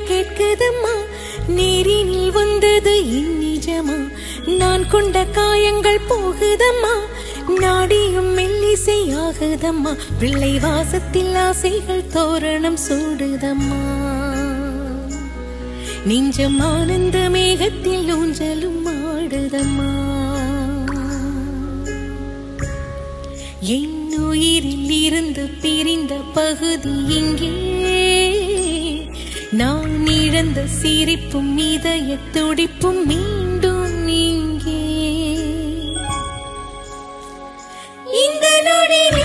கேட்குதம்மா நேரினில் வந்தது இந்நிஜமா நான் கொண்ட காயங்கள் போகுதம்மா நாடியும் மெல்லிசை ஆகுதம்மா பிள்ளை வாசத்தில் ஆசைகள் தோரணம் சூடுதம்மா நெஞ்சம் ஆனந்த மேகத்தில் ஊஞ்சலும் ஆடுதம்மா என் உயிரில் இருந்து பிரிந்த பகுதி இங்கே நான் இழந்த சிரிப்பும் இதய துடிப்பும் மீண்டும் இங்கே இந்த நொடி